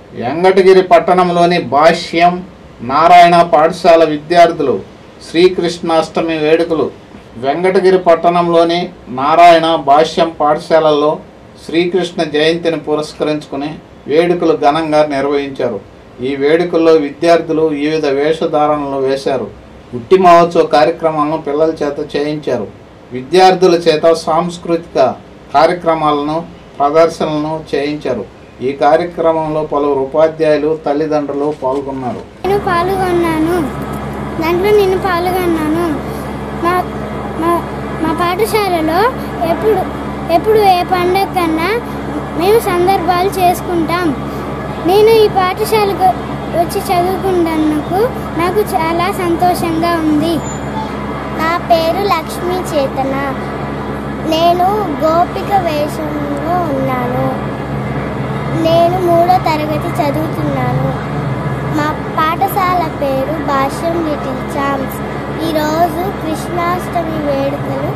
వెంకటగిరి పట్టణంలోని భాష్యం నారాయణ పాఠశాల విద్యార్థులు శ్రీకృష్ణాష్టమి వేడుకలు వెంకటగిరి పట్టణంలోని నారాయణ భాష్యం పాఠశాలల్లో శ్రీకృష్ణ జయంతిని పురస్కరించుకుని వేడుకలు ఘనంగా నిర్వహించారు ఈ వేడుకల్లో విద్యార్థులు వివిధ వేషధారణలు వేశారు ఉట్టి మహోత్సవ కార్యక్రమాలను పిల్లల చేత చేయించారు విద్యార్థుల చేత సాంస్కృతిక కార్యక్రమాలను ప్రదర్శనలను చేయించారు ఈ కార్యక్రమంలో పలువురు ఉపాధ్యాయులు తల్లిదండ్రులు పాల్గొన్నారు నేను పాల్గొన్నాను దాంట్లో నేను పాల్గొన్నాను మా మా మా పాఠశాలలో ఎప్పుడు ఎప్పుడు ఏ పండగ కన్నా మేము సందర్భాలు చేసుకుంటాం నేను ఈ పాఠశాలకు వచ్చి చదువుకున్నందుకు నాకు చాలా సంతోషంగా ఉంది నా పేరు లక్ష్మీ చేతన నేను గోపిక వేషంలో ఉన్నాను నేను మూడో తరగతి చదువుతున్నాను మా పాఠశాల పేరు భాష్యం లిటిల్ ఛాంప్స్ ఈరోజు కృష్ణాష్టమి వేడుకలు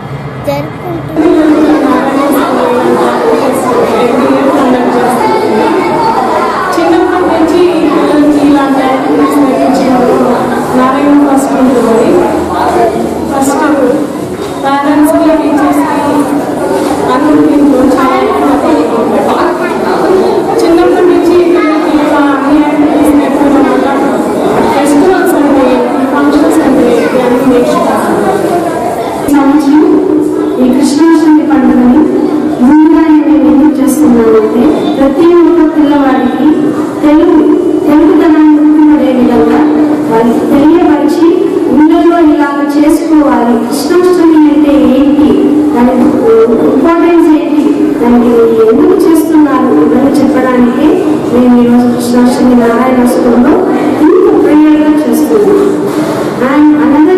జరుపుకుంటున్నాను చిన్నప్పటి నుంచి ఇలాంటి యాక్టివిటీస్ నేర్పించారు నారాయణ హాస్పిటల్లోని ఫస్ట్ పేరెంట్స్కి టీచర్స్కి అందరికీ చాలా చిన్నప్పటి నుంచి పిల్లలకి ఇలా అన్ని యాక్టివిటీస్ నేర్పడం వల్ల ఫెస్టివల్స్ అంటే ఫంక్షన్స్ అంటే అన్ని నేర్చుకుంటారు సంవత్సరం ఈ కృష్ణాష్టమి పండుగని ముందుగా నేను ఎందుకు చేస్తున్నానంటే ప్రతి ఒక్క పిల్లవాడికి తెలుగు తెలుగుతనాన్ని గుర్తుపడే విధంగా వాళ్ళకి తెలియపరిచి ఊళ్ళలో ఇలాగ చేసుకోవాలి కృష్ణాష్టమి అంటే ఏంటి దాని ఇంపార్టెన్స్ ఏంటి దానికి ఎందుకు చేస్తున్నారు ఇవన్నీ చెప్పడానికి నేను ఈరోజు కృష్ణాష్టమి నారాయణ స్కూల్లో ఇంత ప్రేయర్గా చేస్తున్నాను అండ్ అనదర్